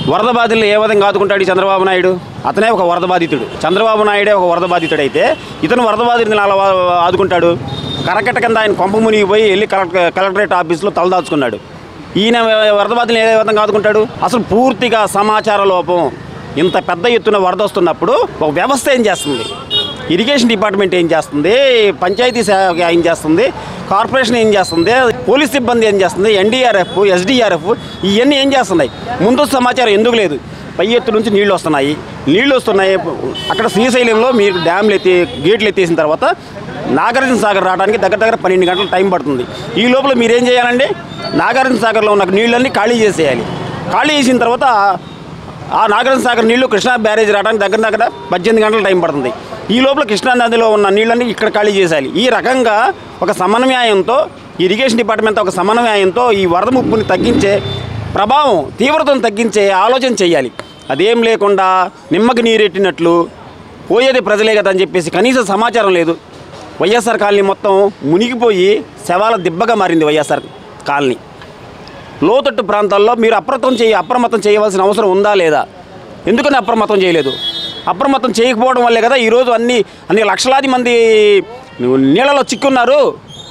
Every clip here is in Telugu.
వరద బాధితులు ఏ విధంగా ఆదుకుంటాడు ఈ చంద్రబాబు నాయుడు అతనే ఒక వరద బాధితుడు చంద్రబాబు నాయుడే ఒక వరద బాధితుడు అయితే ఇతను వరద బాధితులను అలా వా- ఆదుకుంటాడు కరకట్ట కింద ఆయన కొంప మునిగిపోయి వెళ్ళి కలెక్టర్ కలెక్టరేట్ ఆఫీస్లో తలదాచుకున్నాడు ఈయన వరద బాధితులు ఏ విధంగా ఆదుకుంటాడు అసలు పూర్తిగా సమాచార లోపం ఇంత పెద్ద ఎత్తున వరద వస్తున్నప్పుడు ఒక వ్యవస్థ ఏం చేస్తుంది ఇరిగేషన్ డిపార్ట్మెంట్ ఏం చేస్తుంది పంచాయతీ శాఖ ఏం చేస్తుంది కార్పొరేషన్ ఏం చేస్తుంది పోలీస్ సిబ్బంది ఏం చేస్తుంది ఎన్డీఆర్ఎఫ్ ఎస్డీఆర్ఎఫ్ ఇవన్నీ ఏం చేస్తున్నాయి ముందు సమాచారం ఎందుకు లేదు పై ఎత్తు నుంచి నీళ్లు వస్తున్నాయి నీళ్లు వస్తున్నాయి అక్కడ శ్రీశైలంలో మీరు డ్యామ్లు ఎత్తి గేట్లు ఎత్తేసిన తర్వాత నాగార్జున సాగర్ రావడానికి దగ్గర దగ్గర పన్నెండు గంటల టైం పడుతుంది ఈ లోపల మీరేం చేయాలండి నాగార్జున సాగర్లో ఉన్న నీళ్ళన్నీ ఖాళీ చేసేయాలి ఖాళీ చేసిన తర్వాత ఆ నాగార్జున సాగర్ నీళ్లు కృష్ణా బ్యారేజ్ రావడానికి దగ్గర దగ్గర పద్దెనిమిది గంటల టైం పడుతుంది ఈ లోపల కృష్ణా నదిలో ఉన్న నీళ్ళని ఇక్కడ ఖాళీ చేయాలి ఈ రకంగా ఒక సమన్వయంతో ఇరిగేషన్ డిపార్ట్మెంట్ ఒక సమన్వయంతో ఈ వరద ముప్పుని తగ్గించే ప్రభావం తీవ్రతను తగ్గించే ఆలోచన చేయాలి అదేం లేకుండా నిమ్మకి నీరెట్టినట్లు పోయేది ప్రజలే కదా అని చెప్పేసి కనీస సమాచారం లేదు వైఎస్ఆర్ కాలనీ మొత్తం మునిగిపోయి శవాల దిబ్బగా మారింది వైఎస్ఆర్ కాలనీ లోతట్టు ప్రాంతాల్లో మీరు అప్రమత్తం చేయ అప్రమత్తం చేయవలసిన అవసరం ఉందా లేదా ఎందుకని అప్రమత్తం చేయలేదు అప్రమత్తం చేయకపోవడం వల్లే కదా ఈరోజు అన్ని అన్ని లక్షలాది మంది నీళ్ళలో చిక్కున్నారు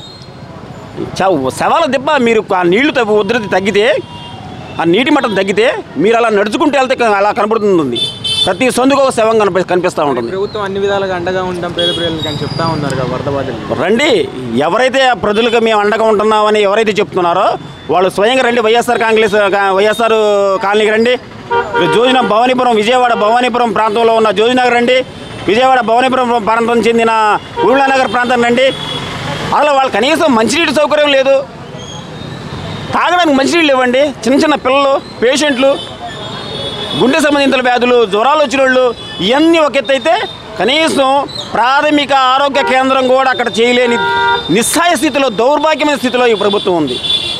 చ- శవాల దెబ్బ మీరు ఆ నీళ్లు తగ్గు ఉధృతి తగ్గితే ఆ నీటి మట్టం తగ్గితే మీరు అలా నడుచుకుంటూ వెళ్తే క- అలా కనబడుతుంది ప్రతి సందుకు ఒక శవం కనిపి కనిపిస్తూ ఉంటుంది ప్రభుత్వం అన్ని విధాలుగా అండగా ఉంటాం పేద ప్రజలకి అని చెప్తా ఉన్నారు కదా వరద బాధితులు రండి ఎవరైతే ఆ ప్రజలకు మేము అండగా ఉంటున్నామని ఎవరైతే చెప్తున్నారో వాళ్ళు స్వయంగా రండి వైఎస్ఆర్ కాంగ్రెస్ కా- వైఎస్ఆర్ కాలనీకి రండి జోజిన భవానీపురం విజయవాడ భవానీపురం ప్రాంతంలో ఉన్న జోజినగర్ రండి విజయవాడ భవానీపురం ప్రాంతం చెందిన ఊళ్ళనగర్ ప్రాంతం రండి అసలు వాళ్ళు కనీసం మంచినీటి సౌకర్యం లేదు తాగడానికి మంచినీళ్ళు ఇవ్వండి చిన్న చిన్న పిల్లలు పేషెంట్లు గుండె సంబంధిత వ్యాధులు జ్వరాలు వచ్చిన వాళ్ళు ఇవన్నీ ఒక ఎత్తు అయితే కనీసం ప్రాథమిక ఆరోగ్య కేంద్రం కూడా అక్కడ చేయలేని నిస్సాయ స్థితిలో దౌర్భాగ్యమైన స్థితిలో ఈ ప్రభుత్వం ఉంది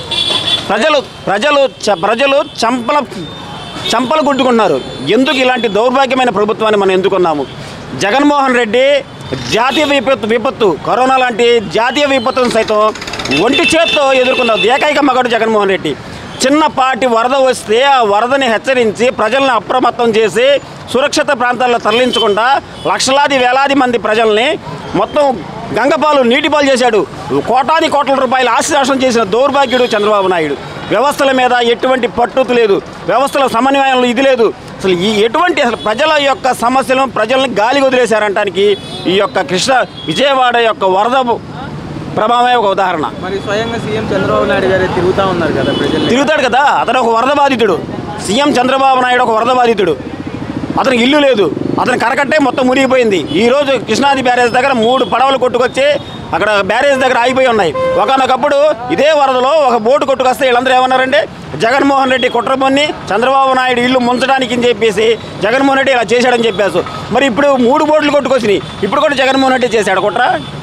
ప్రజలు ప్రజలు చ- ప్రజలు చంపల చంపలు కొట్టుకున్నారు ఎందుకు ఇలాంటి దౌర్భాగ్యమైన ప్రభుత్వాన్ని మనం ఎందుకున్నాము జగన్మోహన్ రెడ్డి జాతీయ విపత్తు విపత్తు కరోనా లాంటి జాతీయ విపత్తును సైతం ఒంటి చేత్తో ఎదుర్కొన్న ఏకైక మగడు జగన్మోహన్ రెడ్డి చిన్నపాటి వరద వస్తే ఆ వరదని హెచ్చరించి ప్రజలను అప్రమత్తం చేసి సురక్షిత ప్రాంతాల్లో తరలించకుండా లక్షలాది వేలాది మంది ప్రజల్ని మొత్తం గంగపాలు నీటిపాలు చేశాడు కోటాది కోట్ల రూపాయలు ఆశనాశనం చేసిన దౌర్భాగ్యుడు చంద్రబాబు నాయుడు వ్యవస్థల మీద ఎటువంటి పట్టుదల లేదు వ్యవస్థల సమన్వయంలో ఇది లేదు అసలు ఈ ఎటువంటి అసలు ప్రజల యొక్క సమస్యలను ప్రజల్ని గాలి వదిలేశారంటానికి ఈ యొక్క కృష్ణ విజయవాడ యొక్క వరద ప్రభావమే ఒక ఉదాహరణ మరి స్వయంగా సీఎం చంద్రబాబు నాయుడు గారే తిరుగుతా ఉన్నారు కదా ప్రజలు తిరుగుతాడు కదా అతను ఒక వరద బాధితుడు సీఎం చంద్రబాబు నాయుడు ఒక వరద బాధితుడు అతనికి ఇల్లు లేదు అతని కరకట్టే మొత్తం మునిగిపోయింది ఈ రోజు కృష్ణాది బ్యారేజ్ దగ్గర మూడు పడవలు కొట్టుకొచ్చి అక్కడ బ్యారేజ్ దగ్గర ఆగిపోయి ఉన్నాయి ఒకనొకప్పుడు ఇదే వరదలో ఒక బోటు కొట్టుకొస్తే వీళ్ళందరూ ఏమన్నారంటే జగన్మోహన్ రెడ్డి కుట్రబొన్ని చంద్రబాబు నాయుడు ఇల్లు ముంచడానికి అని చెప్పేసి జగన్మోహన్ రెడ్డి ఇలా చేశాడని చెప్పేసి మరి ఇప్పుడు మూడు బోట్లు కొట్టుకొచ్చినాయి ఇప్పుడు కూడా జగన్మోహన్ రెడ్డి చేశాడు కుట్ర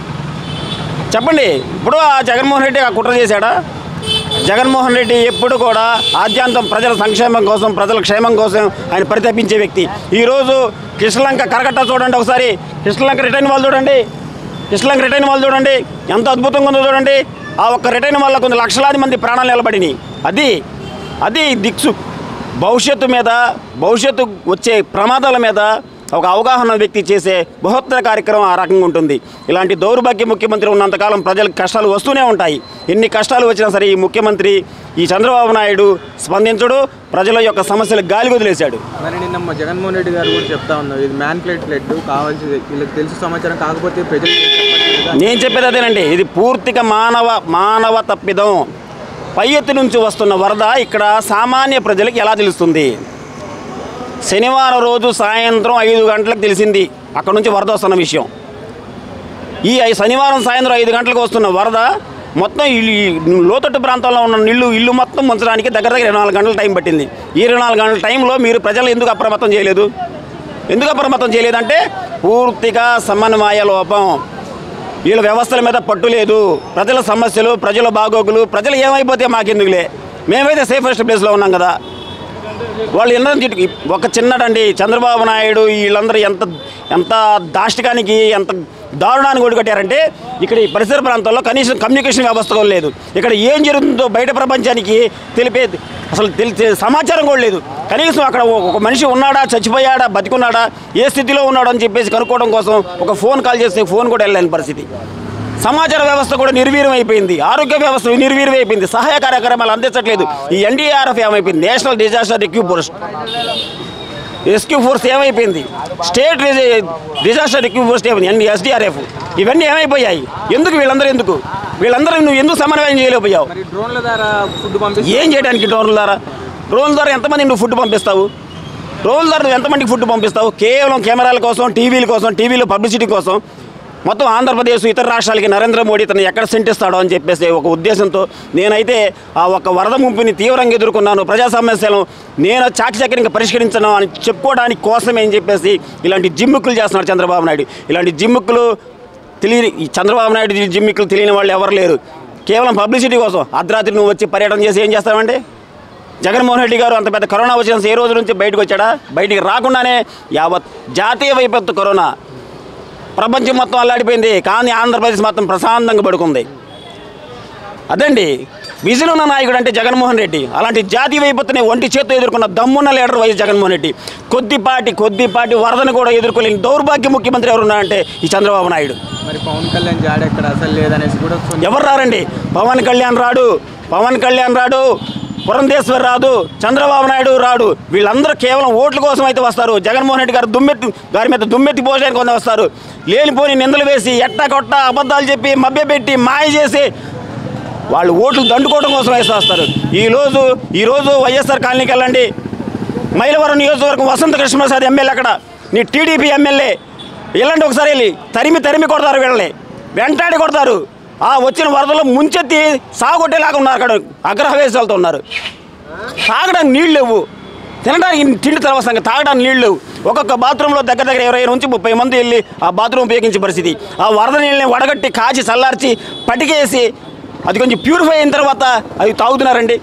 చెప్పండి ఇప్పుడు ఆ జగన్మోహన్ రెడ్డి ఆ కుట్ర చేశాడా జగన్మోహన్ రెడ్డి ఎప్పుడు కూడా ఆద్యాంతం ప్రజల సంక్షేమం కోసం ప్రజల క్షేమం కోసం ఆయన పరితపించే వ్యక్తి ఈరోజు కృష్ణలంక కరకట్ట చూడండి ఒకసారి కృష్ణలంక రిటర్న్ వాళ్ళు చూడండి కృష్ణలంక రిటర్న్ వాళ్ళు చూడండి ఎంత అద్భుతంగా ఉందో చూడండి ఆ ఒక్క రిటర్న్ వల్ల కొన్ని లక్షలాది మంది ప్రాణాలు నిలబడినాయి అది అది దిక్సు భవిష్యత్తు మీద భవిష్యత్తు వచ్చే ప్రమాదాల మీద ఒక అవగాహన వ్యక్తి చేసే బృహత్తర కార్యక్రమం ఆ రకంగా ఉంటుంది ఇలాంటి దౌర్భాగ్య ముఖ్యమంత్రి ఉన్నంతకాలం ప్రజలకు కష్టాలు వస్తూనే ఉంటాయి ఎన్ని కష్టాలు వచ్చినా సరే ఈ ముఖ్యమంత్రి ఈ చంద్రబాబు నాయుడు స్పందించడు ప్రజల యొక్క సమస్యలు గాలి వదిలేశాడు మరి నిన్న మా జగన్మోహన్ రెడ్డి గారు కూడా చెప్తా ఉన్నారు ఇది మ్యాన్ ప్లేట్ ప్లేట్ కావాల్సి వీళ్ళకి తెలుసు సమాచారం కాకపోతే ప్రజలకు చెప్పట్లేదా? నేను చెప్పేది అదేనండి ఇది పూర్తిగా మానవ మానవ తప్పిదం పై ఎత్తు నుంచి వస్తున్న వరద ఇక్కడ సామాన్య ప్రజలకు ఎలా తెలుస్తుంది శనివారం రోజు సాయంత్రం ఐదు గంటలకు తెలిసింది అక్కడ నుంచి వరద వస్తున్న విషయం ఈ ఐ- శనివారం సాయంత్రం ఐదు గంటలకు వస్తున్న వరద మొత్తం ఇల్లు ఈ లోతట్టు ప్రాంతంలో ఉన్న ఇల్లు ఇల్లు మొత్తం ముంచడానికి దగ్గర దగ్గర ఇరవై నాలుగు గంటల టైం పట్టింది ఈ ఇరవై నాలుగు గంటల టైంలో మీరు ప్రజలు ఎందుకు అప్రమత్తం చేయలేదు ఎందుకు అప్రమత్తం చేయలేదంటే పూర్తిగా సమన్వయ లోపం వీళ్ళ వ్యవస్థల మీద పట్టు లేదు ప్రజల సమస్యలు ప్రజల బాగోగులు ప్రజలు ఏమైపోతే మాకెందుకులే మేమైతే సేఫెస్ట్ ప్లేస్లో ఉన్నాం కదా వాళ్ళు ఎన్నో తిట్టు ఒక చిన్నడండి చంద్రబాబు నాయుడు వీళ్ళందరూ ఎంత ఎంత దాష్టికానికి ఎంత దారుణానికి ఒడిగట్టారంటే ఇక్కడ ఈ పరిసర ప్రాంతాల్లో కనీసం కమ్యూనికేషన్ వ్యవస్థ కూడా లేదు ఇక్కడ ఏం జరుగుతుందో బయట ప్రపంచానికి తెలిపే అసలు తెలిసే సమాచారం కూడా లేదు కనీసం అక్కడ ఒక- ఒక మనిషి ఉన్నాడా చచ్చిపోయాడా బతికున్నాడా ఏ స్థితిలో ఉన్నాడు అని చెప్పేసి కనుక్కోవడం కోసం ఒక ఫోన్ కాల్ చేస్తే ఫోన్ కూడా వెళ్ళలేని పరిస్థితి సమాచార వ్యవస్థ కూడా నిర్వీర్యం అయిపోయింది ఆరోగ్య వ్యవస్థ నిర్వీర్యం అయిపోయింది సహాయ కార్యక్రమాలు అందించట్లేదు ఈ ఎన్డీఆర్ఎఫ్ ఏమైపోయింది national disaster rescue force rescue force ఏమైపోయింది స్టేట్ డిజాస్టర్ రిక్యూ ఫోర్స్ ఏమైంది ఎస్డిఆర్ఎఫ్ ఇవన్నీ ఏమైపోయాయి ఎందుకు వీళ్ళందరూ ఎందుకు వీళ్ళందరూ నువ్వు ఎందుకు సమన్వయం చేయలేకపోయావు మరి డ్రోన్ల ద్వారా ఫుడ్ పంపిస్తే ఏం చేయడానికి డ్రోన్ల ద్వారా డ్రోన్ల ద్వారా ఎంతమంది నువ్వు ఫుడ్ పంపిస్తావు డ్రోన్ల ద్వారా నువ్వు ఎంతమందికి ఫుడ్ పంపిస్తావు కేవలం కెమెరాల కోసం టీవీల కోసం టీవీలో పబ్లిసిటీ కోసం మొత్తం ఆంధ్రప్రదేశ్ ఇతర రాష్ట్రాలకి నరేంద్ర మోడీ తను ఎక్కడ సెంటిస్తాడో అని చెప్పేసి ఒక ఉద్దేశంతో నేనైతే ఆ ఒక వరద ముంపుని తీవ్రంగా ఎదుర్కొన్నాను ప్రజా సమస్యలను నేను చాకచక్యంగా పరిష్కరించను అని చెప్పుకోవడానికి కోసమే అని చెప్పేసి ఇలాంటి జిమ్ముక్కులు చేస్తున్నాడు చంద్రబాబు నాయుడు ఇలాంటి జిమ్ముక్కులు తెలియని ఈ చంద్రబాబు నాయుడు జిమ్మిక్కులు తెలియని వాళ్ళు ఎవరు లేరు కేవలం పబ్లిసిటీ కోసం అర్ధరాత్రి నువ్వు వచ్చి పర్యటన చేసి ఏం చేస్తావండి జగన్మోహన్ రెడ్డి గారు అంత పెద్ద కరోనా వచ్చిన ఏ రోజు నుంచి బయటకు వచ్చాడా బయటికి రాకుండానే యావత్ జాతీయ విపత్తు కరోనా ప్రపంచం మొత్తం అల్లాడిపోయింది కానీ ఆంధ్రప్రదేశ్ మొత్తం ప్రశాంతంగా పడుకుంది అదండి విజన్ ఉన్న నాయకుడు అంటే జగన్మోహన్ రెడ్డి అలాంటి జాతీయ విపత్తుని ఒంటి చేత్తో ఎదుర్కొన్న దమ్మున్న లీడర్ వైఎస్ జగన్మోహన్ రెడ్డి కొద్దిపాటి కొద్దిపాటి వరదను కూడా ఎదుర్కోలేని దౌర్భాగ్య ముఖ్యమంత్రి ఎవరున్నారంటే ఈ చంద్రబాబు నాయుడు మరి పవన్ కళ్యాణ్ జాడ ఎక్కడ అసలు లేదనేసి కూడా కొన్ని- ఎవరు రారండి పవన్ కళ్యాణ్ రాడు పవన్ కళ్యాణ్ రాడు పురంధేశ్వర్ రాదు చంద్రబాబు నాయుడు రాడు వీళ్ళందరూ కేవలం ఓట్ల కోసం అయితే వస్తారు జగన్మోహన్ రెడ్డి గారు దుమ్మెత్తి గారి మీద దుమ్మెత్తి పోషానికి కొంత వస్తారు లేనిపోని నిందలు వేసి ఎట్ట కొట్ట అబద్ధాలు చెప్పి మభ్యపెట్టి మాయ చేసి వాళ్ళు ఓట్లు దండుకోవడం కోసం వేసి వస్తారు ఈరోజు ఈరోజు వైఎస్ఆర్ కాలనీకి వెళ్ళండి మైలవరం నియోజకవర్గం వసంత కృష్ణప్రసాద్ ఎమ్మెల్యే అక్కడ నీ టీడీపీ ఎమ్మెల్యే వెళ్ళండి ఒకసారి వెళ్ళి తరిమి తరిమి కొడతారు వీళ్ళని వెంటాడి కొడతారు ఆ వచ్చిన వరదలో ముంచెత్తి సాగొట్టేలాగా ఉన్నారు అక్కడ అగ్రహవేశాలతో ఉన్నారు తాగడానికి నీళ్ళు లేవు తినడానికి తిండి తర్వాత సంగతి తాగడానికి నీళ్ళు లేవు ఒక్కొక్క బాత్రూంలో దగ్గర దగ్గర ఇరవై నుంచి ముప్పై మంది వెళ్ళి ఆ బాత్రూమ్ ఉపయోగించే పరిస్థితి ఆ వరద నీళ్ళని వడగట్టి కాచి చల్లార్చి పటికేసి అది కొంచెం ప్యూరిఫై అయిన తర్వాత అవి తాగుతున్నారండి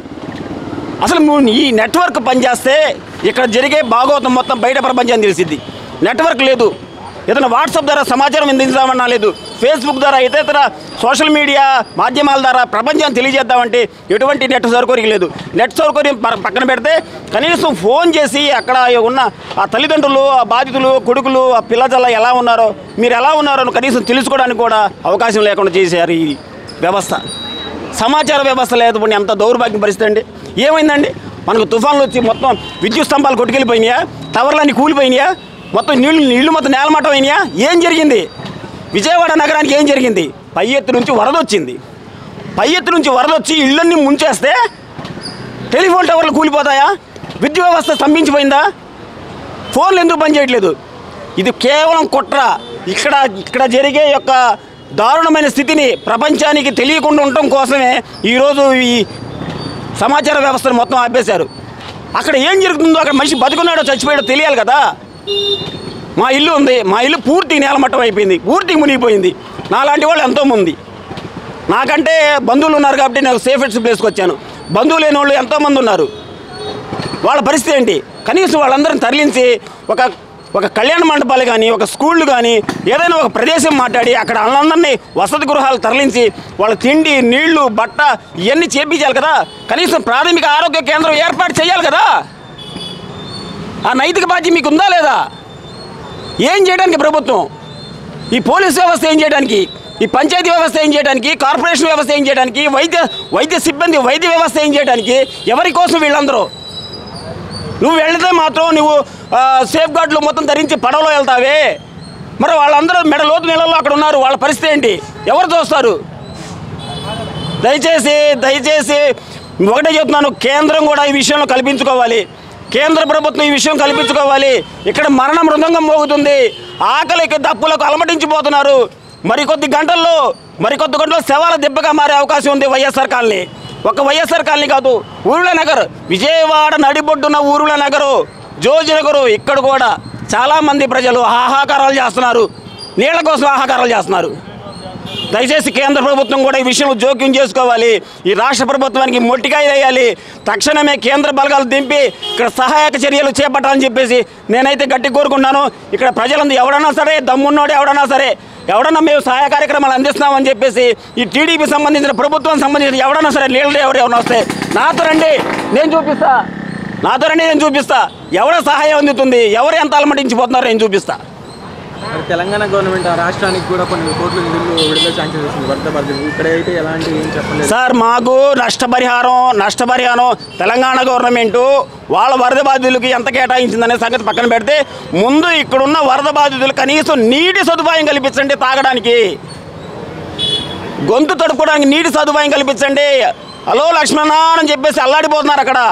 అసలు ము- ఈ నెట్వర్క్ పనిచేస్తే ఇక్కడ జరిగే భాగవతం మొత్తం బయట ప్రపంచం తెలిసింది నెట్వర్క్ లేదు ఏదైనా వాట్సాప్ ద్వారా సమాచారం అందించామన్నా లేదు ఫేస్బుక్ ద్వారా ఇతర సోషల్ మీడియా మాధ్యమాల ద్వారా ప్రపంచాన్ని తెలియజేద్దామంటే ఎటువంటి నెట్ సౌకర్యం లేదు నెట్ సౌకర్యం ప- పక్కన పెడితే కనీసం ఫోన్ చేసి అక్కడ ఉన్న ఆ తల్లిదండ్రులు ఆ బాధితులు కొడుకులు ఆ పిల్లజల్ల ఎలా ఉన్నారో మీరు ఎలా ఉన్నారో అని కనీసం తెలుసుకోవడానికి కూడా అవకాశం లేకుండా చేశారు ఈ వ్యవస్థ సమాచార వ్యవస్థ లేకపోతే ఎంత దౌర్భాగ్య పరిస్థితి అండి ఏమైందండి మనకు తుఫాన్లు వచ్చి మొత్తం విద్యుత్ స్తంభాలు కొట్టుకెళ్ళిపోయినాయా టవర్లన్నీ కూలిపోయినాయా మొత్తం నీళ్లు నీళ్లు మొత్తం నేలమట్టం అయినాయా ఏం జరిగింది విజయవాడ నగరానికి ఏం జరిగింది పై ఎత్తు నుంచి వరద వచ్చింది పై ఎత్తు నుంచి వరద వచ్చి ఇళ్ళన్నీ ముంచేస్తే టెలిఫోన్ టవర్లు కూలిపోతాయా విద్యుత్ వ్యవస్థ స్తంభించిపోయిందా ఫోన్లు ఎందుకు పనిచేయట్లేదు ఇది కేవలం కుట్ర ఇక్కడ ఇక్కడ జరిగే యొక్క దారుణమైన స్థితిని ప్రపంచానికి తెలియకుండా ఉండటం కోసమే ఈరోజు ఈ సమాచార వ్యవస్థను మొత్తం ఆపేశారు అక్కడ ఏం జరుగుతుందో అక్కడ మనిషి బతుకున్నాడో చచ్చిపోయాడో తెలియాలి కదా మా ఇల్లు ఉంది మా ఇల్లు పూర్తి నేలమట్టం అయిపోయింది పూర్తి మునిగిపోయింది నాలాంటి వాళ్ళు ఎంతోమంది నాకంటే బంధువులు ఉన్నారు కాబట్టి నేను సేఫెస్ట్ ప్లేస్కి వచ్చాను బంధువులు లేని వాళ్ళు ఎంతోమంది ఉన్నారు వాళ్ళ పరిస్థితి ఏంటి కనీసం వాళ్ళందరిని తరలించి ఒక ఒక కళ్యాణ మండపాలు కానీ ఒక స్కూళ్ళు కానీ ఏదైనా ఒక ప్రదేశం మాట్లాడి అక్కడ వాళ్ళందరినీ వసతి గృహాలు తరలించి వాళ్ళ తిండి నీళ్లు బట్ట ఇవన్నీ చేపించాలి కదా కనీసం ప్రాథమిక ఆరోగ్య కేంద్రం ఏర్పాటు చేయాలి కదా ఆ నైతిక బాధ్యత మీకు ఉందా లేదా ఏం చేయడానికి ప్రభుత్వం ఈ పోలీస్ వ్యవస్థ ఏం చేయడానికి ఈ పంచాయతీ వ్యవస్థ ఏం చేయడానికి కార్పొరేషన్ వ్యవస్థ ఏం చేయడానికి వైద్య వైద్య సిబ్బంది వైద్య వ్యవస్థ ఏం చేయడానికి ఎవరి కోసం వీళ్ళందరూ నువ్వు వెళితే మాత్రం నువ్వు సేఫ్ గార్డులు మొత్తం ధరించి పడవలో వెళ్తావే మరి వాళ్ళందరూ మెడ లోతు నీళ్ళలో అక్కడ ఉన్నారు వాళ్ళ పరిస్థితి ఏంటి ఎవరు చూస్తారు దయచేసి దయచేసి ఒకటే చెప్తున్నాను కేంద్రం కూడా ఈ విషయంలో కల్పించుకోవాలి కేంద్ర ప్రభుత్వం ఈ విషయం కల్పించుకోవాలి ఇక్కడ మరణ మృదంగం మోగుతుంది ఆకలికి దప్పులకు అలమటించిపోతున్నారు మరికొద్ది గంటల్లో మరికొద్ది గంటల్లో శవాల దెబ్బగా మారే అవకాశం ఉంది వైఎస్ఆర్ కాలనీ ఒక వైఎస్ఆర్ కాలనీ కాదు ఊరుల నగర్ విజయవాడ నడిబొడ్డున ఊరుల నగరు జోజి నగరు ఇక్కడ కూడా చాలామంది ప్రజలు ఆహాకారాలు చేస్తున్నారు నీళ్ళ కోసం ఆహాకారాలు చేస్తున్నారు దయచేసి కేంద్ర ప్రభుత్వం కూడా ఈ విషయంలో జోక్యం చేసుకోవాలి ఈ రాష్ట్ర ప్రభుత్వానికి మొట్టికాయ వేయాలి తక్షణమే కేంద్ర బలగాలు దింపి ఇక్కడ సహాయక చర్యలు చేపట్టాలని చెప్పేసి నేనైతే గట్టి కోరుకున్నాను ఇక్కడ ప్రజలందరూ ఎవడన్నా సరే దమ్మున్నోడు ఎవడన్నా సరే ఎవడన్నా మేము సహాయ కార్యక్రమాలు అందిస్తున్నామని చెప్పేసి ఈ టీడీపీ సంబంధించిన ప్రభుత్వం సంబంధించిన ఎవడన్నా సరే లీడర్ ఎవరు ఎవరైనా వస్తే నాతో రండి నేను చూపిస్తా నా ధోరణి నేను చూపిస్తా ఎవరి సహాయం అందుతుంది ఎవరు ఎంత అలమటించిపోతున్నారో నేను చూపిస్తా మరి తెలంగాణ గవర్నమెంట్ ఆ రాష్ట్రానికి కూడా కొన్ని కోట్ల నిధులు విడుదల శాంక్షన్ చేసింది వరద బాధితులు ఇక్కడ అయితే ఎలాంటి ఏం చెప్పలేదు సార్ మాకు నష్టపరిహారం నష్టపరిహారం తెలంగాణ గవర్నమెంట్ వాళ్ళ వరద బాధితులకి ఎంత కేటాయించిందనే సంగతి పక్కన పెడితే ముందు ఇక్కడున్న వరద బాధితులు కనీసం నీటి సదుపాయం కల్పించండి తాగడానికి గొంతు తడుపుకోవడానికి నీటి సదుపాయం కల్పించండి హలో లక్ష్మణ అని చెప్పేసి అల్లాడిపోతున్నారు అక్కడ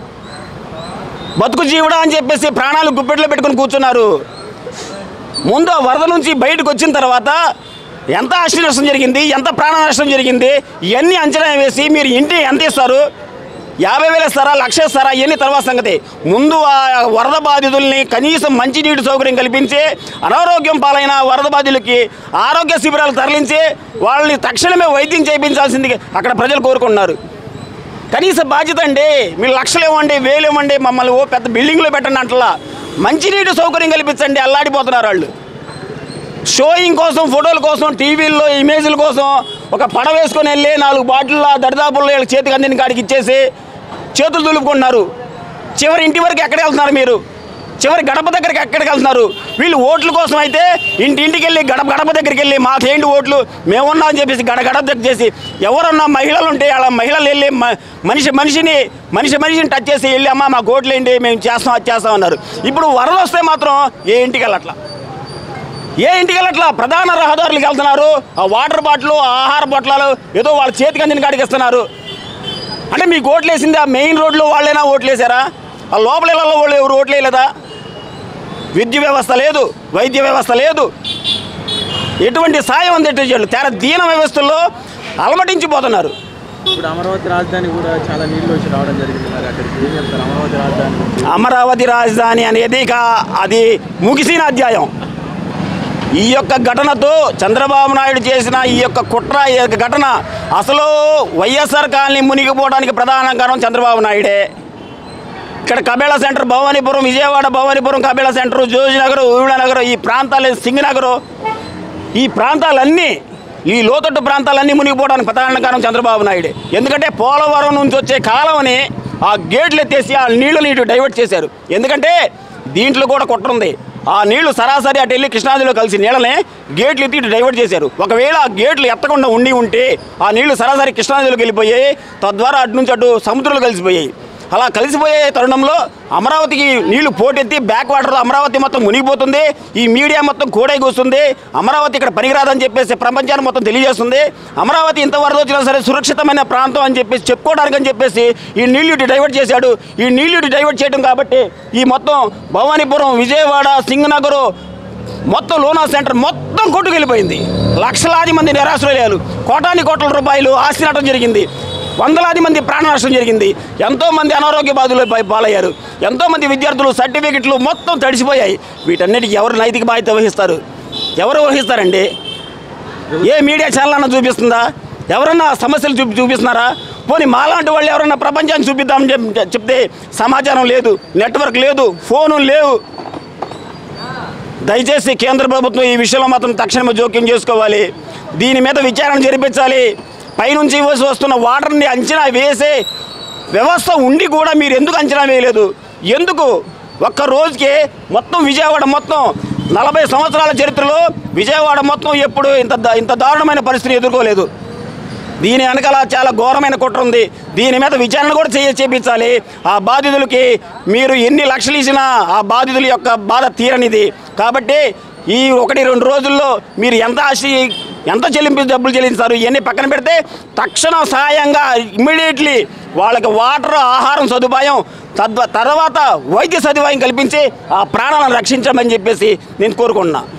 బతుకు జీవుడా అని చెప్పేసి ప్రాణాలు గుప్పెట్లో పెట్టుకుని కూర్చున్నారు ముందు ఆ వరద నుంచి బయటకు వచ్చిన తర్వాత ఎంత ఆస్తి నష్టం జరిగింది ఎంత ప్రాణ నష్టం జరిగింది ఇవన్నీ అంచనా వేసి మీరు ఇంటి ఎంత ఇస్తారు యాభై వేలు ఇస్తారా లక్ష ఇస్తారా ఇవన్నీ తర్వాత సంగతి ముందు ఆ వరద బాధితుల్ని కనీసం మంచినీటి సౌకర్యం కల్పించి అనారోగ్యం పాలైన వరద బాధితులకి ఆరోగ్య శిబిరాలు తరలించి వాళ్ళని తక్షణమే వైద్యం చేయించాల్సింది అక్కడ ప్రజలు కోరుకుంటున్నారు కనీస బాధ్యత అండి మీరు లక్షలు ఇవ్వండి వేలు ఇవ్వండి మమ్మల్ని ఓ పెద్ద బిల్డింగ్లో పెట్టండి అంటలా మంచినీటి సౌకర్యం కల్పించండి అల్లాడిపోతున్నారు వాళ్ళు షోయింగ్ కోసం ఫోటోల కోసం టీవీల్లో ఇమేజ్ల కోసం ఒక పడ వేసుకొని వెళ్ళి నాలుగు బాటిల్లో దరిదాపుల్లో వీళ్ళ చేతికి అందిన కాడికి ఇచ్చేసి చేతులు దులుపుకుంటున్నారు చివరి ఇంటి వరకు ఎక్కడ వెళ్తున్నారు మీరు చివరి గడప దగ్గరికి ఎక్కడికి వెళ్తున్నారు వీళ్ళు ఓట్ల కోసం అయితే ఇంటి ఇంటికి వెళ్ళి గడప గడప దగ్గరికి వెళ్ళి మా ఏంటి ఓట్లు మేమున్నా అని చెప్పేసి గడ గడప దగ్గర చేసి ఎవరన్నా మహిళలు ఉంటే అలా మహిళలు వెళ్ళి మ- మనిషి మనిషిని మనిషి మనిషిని టచ్ చేసి వెళ్ళి అమ్మ మా ఓట్లు ఏంటి మేము చేస్తాం అది చేస్తాం అన్నారు ఇప్పుడు వరద వస్తే మాత్రం ఏ ఇంటికి వెళ్ళట్లా ఏ ఇంటికి వెళ్ళట్లా ప్రధాన రహదారులకు వెళ్తున్నారు ఆ వాటర్ బాటిల్ ఆ ఆహార పొట్లాలు ఏదో వాళ్ళ చేతికి అందిన కాడికి ఇస్తున్నారు అంటే మీకు ఓట్లు వేసింది ఆ మెయిన్ రోడ్లో వాళ్ళైనా ఓట్లు వేసారా ఆ లోపల ఇళ్ళలో వాళ్ళు ఎవరు ఓట్లు వేయలేదా విద్యు వ్యవస్థ లేదు వైద్య వ్యవస్థ లేదు ఎటువంటి సాయం అందేటోళ్ళు తేరా దీన వ్యవస్థల్లో అలమటించిపోతున్నారు ఇప్పుడు అమరావతి రాజధాని కూడా చాలా నీళ్ళు వచ్చి రావడం జరిగింది మరి అక్కడికి ఏం చెప్తారు అమరావతి రాజధాని గురించి అమరావతి రాజధాని అనేది ఇక అది ముగిసిన అధ్యాయం ఈ యొక్క ఘటనతో చంద్రబాబు నాయుడు చేసిన ఈ యొక్క కుట్ర ఈ యొక్క ఘటన అసలు వైఎస్ఆర్ కాలనీ మునిగిపోవడానికి ప్రధాన కారణం చంద్రబాబు నాయుడే ఇక్కడ కబేళ సెంటర్ భవానీపురం విజయవాడ భవానీపురం కబేళ సెంటర్ జోజినగర్ ఊళ్ళనగర్ ఈ ప్రాంతాలు సింగనగర్ ఈ ప్రాంతాలన్నీ ఈ లోతట్టు ప్రాంతాలన్నీ మునిగిపోవడానికి ప్రధాన కారణం చంద్రబాబు నాయుడే ఎందుకంటే పోలవరం నుంచి వచ్చే కాలువని ఆ గేట్లు ఎత్తేసి ఆ నీళ్ళని ఇటు డైవర్ట్ చేశారు ఎందుకంటే దీంట్లో కూడా కుట్రుంది ఆ నీళ్లు సరాసరి అటు వెళ్ళి కృష్ణానదిలో కలిసి నీళ్ళని గేట్లు ఎత్తి ఇటు డైవర్ట్ చేశారు ఒకవేళ ఆ గేట్లు ఎత్తకుండా ఉండి ఉంటే ఆ నీళ్లు సరాసరి కృష్ణానదిలోకి వెళ్ళిపోయాయి తద్వారా అటు నుంచి అటు సముద్రంలో కలిసిపోయాయి అలా కలిసిపోయే తరుణంలో అమరావతికి నీళ్లు పోటెత్తి బ్యాక్ వాటర్లో అమరావతి మొత్తం మునిగిపోతుంది ఈ మీడియా మొత్తం కూడే కూస్తుంది అమరావతి ఇక్కడ పనికిరాదని చెప్పేసి ప్రపంచాన్ని మొత్తం తెలియజేస్తుంది అమరావతి ఇంత వరద వచ్చినా సరే సురక్షితమైన ప్రాంతం అని చెప్పేసి చెప్పుకోవడానికి అని చెప్పేసి ఈ నీళ్లు ఇటు డైవర్ట్ చేశాడు ఈ నీళ్లు ఇటు డైవర్ట్ చేయడం కాబట్టి ఈ మొత్తం భవానీపురం విజయవాడ సింగనగర్ మొత్తం లోనా సెంటర్ మొత్తం కొట్టుకెళ్ళిపోయింది లక్షలాది మంది నిరాశ్రయాలు కోటాని కోట్ల రూపాయలు ఆస్తి నష్టం జరిగింది వందలాది మంది ప్రాణ నష్టం జరిగింది ఎంతో మంది అనారోగ్య బాధలు పై- పాలయ్యారు ఎంతో మంది విద్యార్థులు సర్టిఫికెట్లు మొత్తం తడిసిపోయాయి వీటన్నిటికి ఎవరు నైతిక బాధ్యత వహిస్తారు ఎవరు వహిస్తారండి ఏ మీడియా ఛానల్ అన్న చూపిస్తుందా ఎవరన్నా సమస్యలు చూపి చూపిస్తున్నారా పోనీ మాలాంటి వాళ్ళు ఎవరన్నా ప్రపంచాన్ని చూపిద్దామని చెప్- చెప్తే సమాచారం లేదు నెట్వర్క్ లేదు ఫోను లేవు దయచేసి కేంద్ర ప్రభుత్వం ఈ విషయంలో మాత్రం తక్షణమే జోక్యం చేసుకోవాలి దీని మీద విచారణ జరిపించాలి పైనుంచి ఇవ్వాల్సి వస్తున్న వాటర్ని అంచనా వేసే వ్యవస్థ ఉండి కూడా మీరు ఎందుకు అంచనా వేయలేదు ఎందుకు ఒక్క రోజుకి మొత్తం విజయవాడ మొత్తం నలభై సంవత్సరాల చరిత్రలో విజయవాడ మొత్తం ఎప్పుడు ఇంత దా- ఇంత దారుణమైన పరిస్థితిని ఎదుర్కోలేదు దీని వెనకాల చాలా ఘోరమైన కుట్ర ఉంది దీని మీద విచారణ కూడా చేయ చేపించాలి ఆ బాధితులకి మీరు ఎన్ని లక్షలు ఇచ్చినా ఆ బాధితుల యొక్క బాధ తీరనిది కాబట్టి ఈ ఒకటి రెండు రోజుల్లో మీరు ఎంత ఆశ ఎంత చెల్లింపు డబ్బులు చెల్లిస్తారు ఇవన్నీ పక్కన పెడితే తక్షణ సహాయంగా ఇమ్మీడియట్లీ వాళ్ళకి వాటర్ ఆహారం సదుపాయం తద్వ తర్వాత వైద్య సదుపాయం కల్పించి ఆ ప్రాణాలను రక్షించమని చెప్పేసి నేను కోరుకుంటున్నా